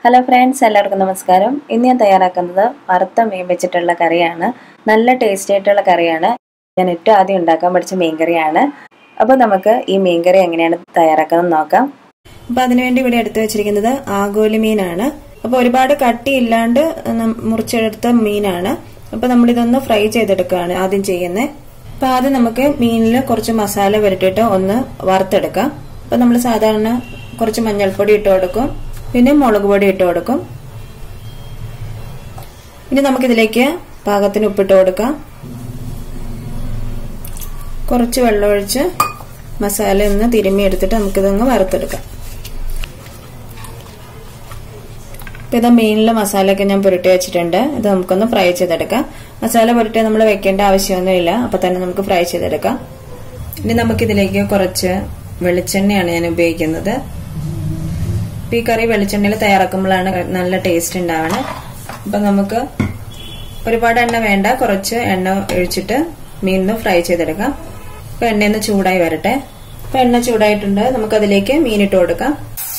hello friends എല്ലാവർക്കും നമസ്കാരം ഇന്ന് ഞാൻ തയ്യാറാക്കുന്നത് വറുത്ത മീൻ വെച്ചിട്ടുള്ള കറിയാണ് നല്ല ടേസ്റ്റി ആയിട്ടുള്ള കറിയാണ് ഞാൻ ഏറ്റവും ആദ്യം ഉണ്ടാക്കാൻ പഠിച്ച മീൻ കറിയാണ് അപ്പോൾ നമുക്ക് ഈ മീൻ കറി എങ്ങനെയാണ് തയ്യാറാക്കുന്നത് നോക്കാം അപ്പോൾ അതിനുവേണ്ടി ഇവിടെ എടുത്തു വെച്ചിരിക്കുന്നത് ആഗോലി മീനാണ് അപ്പോൾ ഒരുപാട് കട്ടിയില്ലാണ്ട് നം- മുറിച്ചെടുത്ത മീനാണ് അപ്പോൾ നമ്മളിതൊന്ന് ഫ്രൈ ചെയ്തെടുക്കുകയാണ് ആദ്യം ചെയ്യുന്നത് അപ്പോൾ ആദ്യം നമുക്ക് മീനിൽ കുറച്ച് മസാല പുരട്ടിയിട്ട് ഒന്ന് വറുത്തെടുക്കാം അപ്പോൾ നമ്മൾ സാധാരണ കുറച്ച് മഞ്ഞൾപ്പൊടി ഇട്ട് കൊടുക്കും പിന്നെ മുളക് പൊടി ഇട്ട് കൊടുക്കും ഇനി നമുക്കിതിലേക്ക് പാകത്തിന് ഉപ്പിട്ട് കൊടുക്കാം കുറച്ച് വെള്ളമൊഴിച്ച് മസാല ഒന്ന് തിരുമ്മി എടുത്തിട്ട് നമുക്കിതങ്ങ് വറുത്തെടുക്കാം ഇപ്പം ഇത് മീനിലെ മസാലയൊക്കെ ഞാൻ പുരട്ടി വെച്ചിട്ടുണ്ട് ഇത് നമുക്കൊന്ന് ഫ്രൈ ചെയ്തെടുക്കാം മസാല പുരട്ടി നമ്മൾ വെക്കേണ്ട ആവശ്യമൊന്നുമില്ല അപ്പം തന്നെ നമുക്ക് ഫ്രൈ ചെയ്തെടുക്കാം ഇനി നമുക്കിതിലേക്ക് കുറച്ച് വെളിച്ചെണ്ണയാണ് ഞാൻ ഉപയോഗിക്കുന്നത് ഈ കറി വെളിച്ചെണ്ണയിൽ തയ്യാറാക്കുമ്പോഴാണ് നല്ല ടേസ്റ്റ് ഉണ്ടാവണേ അപ്പം നമുക്ക് ഒരുപാട് എണ്ണ വേണ്ട കുറച്ച് എണ്ണ ഒഴിച്ചിട്ട് മീനിന്ന് ഫ്രൈ ചെയ്തെടുക്കാം അപ്പം എണ്ണയൊന്ന് ചൂടായി വരട്ടെ അപ്പം എണ്ണ ചൂടായിട്ടുണ്ട് നമുക്കതിലേക്ക് മീനിട്ട് കൊടുക്കാം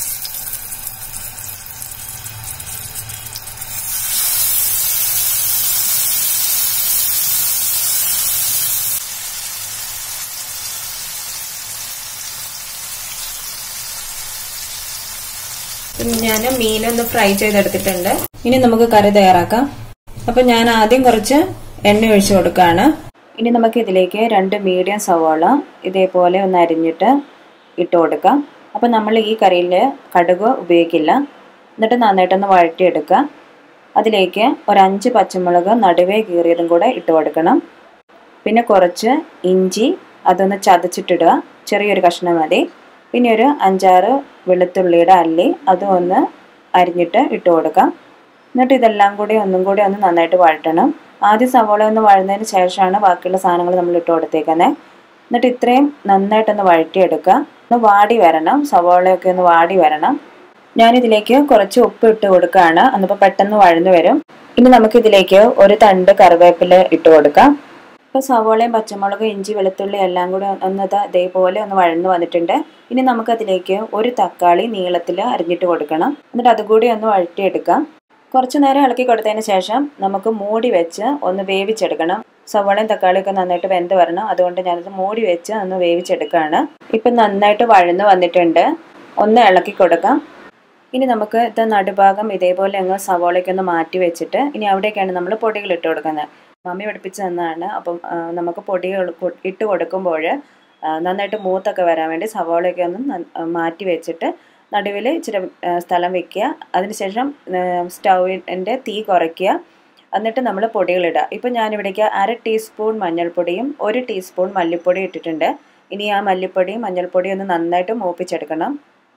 ഞാൻ മീനൊന്ന് ഫ്രൈ ചെയ്തെടുത്തിട്ടുണ്ട് ഇനി നമുക്ക് കറി തയ്യാറാക്കാം അപ്പൊ ഞാൻ ആദ്യം കുറച്ച് എണ്ണ ഒഴിച്ചു കൊടുക്കുകയാണ് ഇനി നമുക്ക് ഇതിലേക്ക് രണ്ട് മീഡിയം സവാള ഇതേപോലെ ഒന്ന് അരിഞ്ഞിട്ട് ഇട്ട് കൊടുക്കാം അപ്പം നമ്മൾ ഈ കറിയിൽ കടുക് ഉപയോഗിക്കില്ല എന്നിട്ട് നന്നായിട്ടൊന്ന് വഴറ്റിയെടുക്കുക അതിലേക്ക് ഒരു അഞ്ച് പച്ചമുളക് നടുവേ കീറിയതും കൂടെ ഇട്ട് കൊടുക്കണം പിന്നെ കുറച്ച് ഇഞ്ചി അതൊന്ന് ചതച്ചിട്ടിടുക ചെറിയൊരു കഷ്ണം മതി പിന്നെ ഒരു അഞ്ചാറ് വെളുത്തുള്ളിയുടെ അല്ലി അതും ഒന്ന് അരിഞ്ഞിട്ട് ഇട്ട് കൊടുക്കാം എന്നിട്ട് ഇതെല്ലാം കൂടി ഒന്നും കൂടി ഒന്ന് നന്നായിട്ട് വഴറ്റണം ആദ്യം സവോള ഒന്ന് വഴന്നതിന് ശേഷമാണ് ബാക്കിയുള്ള സാധനങ്ങൾ നമ്മൾ ഇട്ട് കൊടുത്തേക്കുന്നത് എന്നിട്ട് ഇത്രയും നന്നായിട്ടൊന്ന് വഴറ്റിയെടുക്കുക ഒന്ന് വാടി വരണം സവോളയൊക്കെ ഒന്ന് വാടി വരണം ഞാനിതിലേക്ക് കുറച്ച് ഉപ്പ് ഇട്ട് കൊടുക്കുകയാണ് എന്നിപ്പോൾ പെട്ടെന്ന് വഴന്നു വരും ഇനി നമുക്ക് ഇതിലേക്ക് ഒരു തണ്ട് കറിവേപ്പില ഇട്ട് കൊടുക്കാം ഇപ്പോൾ സവോളയും പച്ചമുളകും ഇഞ്ചി വെളുത്തുള്ളി എല്ലാം കൂടി ഒന്ന് ദാ ഇതേപോലെ ഒന്ന് വഴന്നു വന്നിട്ടുണ്ട് ഇനി നമുക്കതിലേക്ക് ഒരു തക്കാളി നീളത്തിൽ അരിഞ്ഞിട്ട് കൊടുക്കണം എന്നിട്ട് അതുകൂടി ഒന്ന് വഴറ്റിയെടുക്കാം കുറച്ച് നേരം ഇളക്കി കൊടുത്തതിന് ശേഷം നമുക്ക് മൂടി വെച്ച് ഒന്ന് വേവിച്ചെടുക്കണം സവോളയും തക്കാളിയൊക്കെ നന്നായിട്ട് വെന്ത് വരണം അതുകൊണ്ട് ഞാനത് മൂടി വെച്ച് ഒന്ന് വേവിച്ചെടുക്കുകയാണ് ഇപ്പം നന്നായിട്ട് വഴന്നു വന്നിട്ടുണ്ട് ഒന്ന് ഇളക്കി കൊടുക്കാം ഇനി നമുക്ക് ഇത് നടുഭാഗം ഇതേപോലെ അങ്ങ് സവോളയ്ക്ക് ഒന്ന് മാറ്റി വെച്ചിട്ട് ഇനി അവിടേക്കാണ് നമ്മൾ പൊടികൾ ഇട്ട് കൊടുക്കുന്നത് മമ്മി പഠിപ്പിച്ച് തന്നതാണ് അപ്പം ആ, നമുക്ക് പൊടികൾ കൊ- ഇട്ട് കൊടുക്കുമ്പോൾ നന്നായിട്ട് മൂത്തൊക്കെ വരാൻ വേണ്ടി സവോളയൊക്കെ ഒന്ന് നന്ന- ആ, മാറ്റി വെച്ചിട്ട് നടുവിൽ ഇച്ചിരി ആ, സ്ഥലം വെക്കുക അതിനുശേഷം സ്റ്റൗവിൻ്റെ തീ കുറയ്ക്കുക എന്നിട്ട് നമ്മൾ പൊടികളിടുക ഇപ്പം ഞാനിവിടേക്ക് അര ടീസ്പൂൺ മഞ്ഞൾപ്പൊടിയും ഒരു ടീസ്പൂൺ മല്ലിപ്പൊടി ഇട്ടിട്ടുണ്ട് ഇനി ആ മല്ലിപ്പൊടിയും മഞ്ഞൾപ്പൊടിയും ഒന്ന് നന്നായിട്ട് മൂപ്പിച്ചെടുക്കണം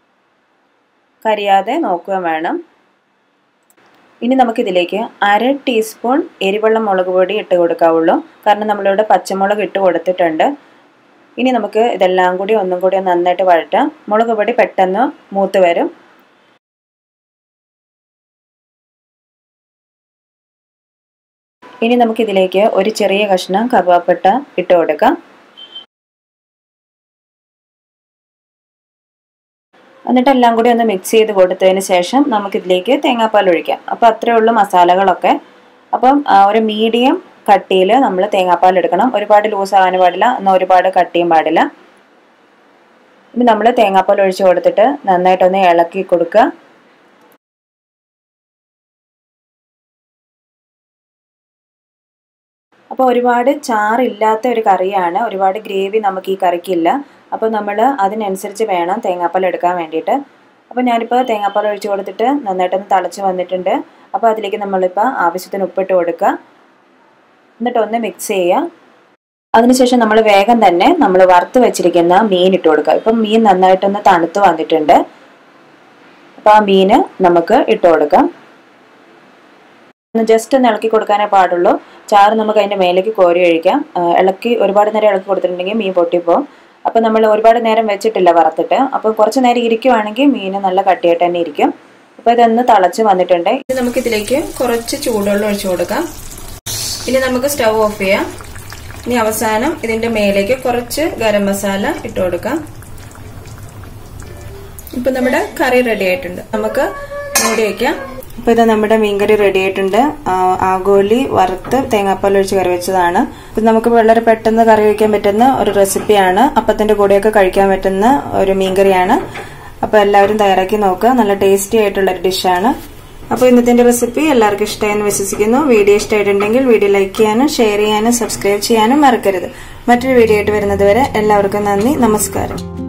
കരിയാതെ നോക്കുക വേണം ഇനി നമുക്കിതിലേക്ക് അര ടീസ്പൂൺ എരിവെള്ളം മുളക് പൊടി ഇട്ട് കൊടുക്കാവുള്ളൂ കാരണം നമ്മളിവിടെ പച്ചമുളക് ഇട്ട് കൊടുത്തിട്ടുണ്ട് ഇനി നമുക്ക് ഇതെല്ലാം കൂടി ഒന്നും കൂടി ഒന്ന് നന്നായിട്ട് വഴറ്റാം മുളക് പൊടി പെട്ടെന്ന് മൂത്ത് വരും ഇനി നമുക്കിതിലേക്ക് ഒരു ചെറിയ കഷ്ണം കറുവാപ്പട്ട ഇട്ട് കൊടുക്കാം എന്നിട്ട് എല്ലാം കൂടി ഒന്ന് മിക്സ് ചെയ്ത് കൊടുത്തതിന് ശേഷം നമുക്കിതിലേക്ക് തേങ്ങാപ്പാൽ ഒഴിക്കാം അപ്പോൾ അത്രയേ ഉള്ളൂ മസാലകളൊക്കെ അപ്പം ആ, ഒരു മീഡിയം കട്ടിയിൽ നമ്മൾ തേങ്ങാപ്പാൽ എടുക്കണം ഒരുപാട് ലൂസ് ആകാൻ പാടില്ല എന്നാൽ ഒരുപാട് കട്ടിയും പാടില്ല ഇനി നമ്മൾ തേങ്ങാപ്പാൽ ഒഴിച്ച് കൊടുത്തിട്ട് നന്നായിട്ടൊന്ന് ഇളക്കി കൊടുക്കുക അപ്പോൾ ഒരുപാട് ചാറില്ലാത്ത ഒരു കറിയാണ് ഒരുപാട് ഗ്രേവി നമുക്ക് ഈ കറിക്കില്ല അപ്പോൾ നമ്മൾ അതിനനുസരിച്ച് വേണം തേങ്ങാപ്പാൽ എടുക്കാൻ വേണ്ടിയിട്ട് അപ്പോൾ ഞാനിപ്പോൾ തേങ്ങാപ്പാൽ ഒഴിച്ച് കൊടുത്തിട്ട് നന്നായിട്ടൊന്ന് തിളച്ച് വന്നിട്ടുണ്ട് അപ്പോൾ അതിലേക്ക് നമ്മളിപ്പോൾ ആവശ്യത്തിന് ഉപ്പിട്ട് കൊടുക്കുക എന്നിട്ട് ഒന്ന് മിക്സ് ചെയ്യുക അതിനുശേഷം നമ്മൾ വേഗം തന്നെ നമ്മൾ വറുത്ത് വെച്ചിരിക്കുന്ന മീൻ ഇട്ട് കൊടുക്കുക ഇപ്പം മീൻ നന്നായിട്ടൊന്ന് തണുത്ത് വന്നിട്ടുണ്ട് അപ്പോൾ ആ മീൻ നമുക്ക് ഇട്ട് കൊടുക്കാം ഒന്ന് ജസ്റ്റ് ഒന്ന് ഇളക്കി കൊടുക്കാനേ പാടുള്ളൂ ചാറ് നമുക്ക് അതിൻ്റെ മേലേക്ക് കോരി ഒഴിക്കാം ആ, ഇളക്കി ഒരുപാട് നേരം ഇളക്കി കൊടുത്തിട്ടുണ്ടെങ്കിൽ മീൻ പൊട്ടിപ്പോവും അപ്പോൾ നമ്മൾ ഒരുപാട് നേരം വെച്ചിട്ടില്ല വറുത്തിട്ട് അപ്പോൾ കുറച്ച് നേരം ഇരിക്കുവാണെങ്കിൽ മീൻ നല്ല കട്ടിയായിട്ട് തന്നെ ഇരിക്കും അപ്പോൾ ഇതൊന്ന് തിളച്ച് വന്നിട്ടുണ്ട് ഇനി നമുക്ക് ഇതിലേക്ക് കുറച്ച് ചൂടുവെള്ളം ഒഴിച്ചു കൊടുക്കാം ഇനി നമുക്ക് സ്റ്റവ് ഓഫ് ചെയ്യാം ഇനി അവസാനം ഇതിന്റെ മേലേക്ക് കുറച്ച് ഗരം മസാല ഇട്ട് കൊടുക്കാം ഇപ്പൊ നമ്മുടെ കറി റെഡി ആയിട്ടുണ്ട് നമുക്ക് മൂടി വയ്ക്കാം അപ്പൊ ഇത് നമ്മുടെ മീൻകറി റെഡി ആയിട്ടുണ്ട് ആ, ആഗോലി വറുത്ത് തേങ്ങാപ്പാൽ ഒഴിച്ച് കറി വെച്ചതാണ് ഇത് നമുക്ക് വളരെ പെട്ടെന്ന് കറി വയ്ക്കാൻ പറ്റുന്ന ഒരു റെസിപ്പിയാണ് അപ്പത്തിന്റെ കൂടെയൊക്കെ കഴിക്കാൻ പറ്റുന്ന ഒരു മീൻകറിയാണ് അപ്പൊ എല്ലാവരും തയ്യാറാക്കി നോക്കുക നല്ല ടേസ്റ്റി ആയിട്ടുള്ള ഒരു ഡിഷാണ് അപ്പോൾ ഇന്നത്തെ റെസിപ്പി എല്ലാവർക്കും ഇഷ്ടമായെന്ന് വിശ്വസിക്കുന്നു വീഡിയോ ഇഷ്ടമായിട്ടുണ്ടെങ്കിൽ വീഡിയോ ലൈക്ക് ചെയ്യാനും ഷെയർ ചെയ്യാനും സബ്സ്ക്രൈബ് ചെയ്യാനും മറക്കരുത് മറ്റൊരു വീഡിയോ ആയിട്ട് വരുന്നത് വരെ എല്ലാവർക്കും നന്ദി നമസ്കാരം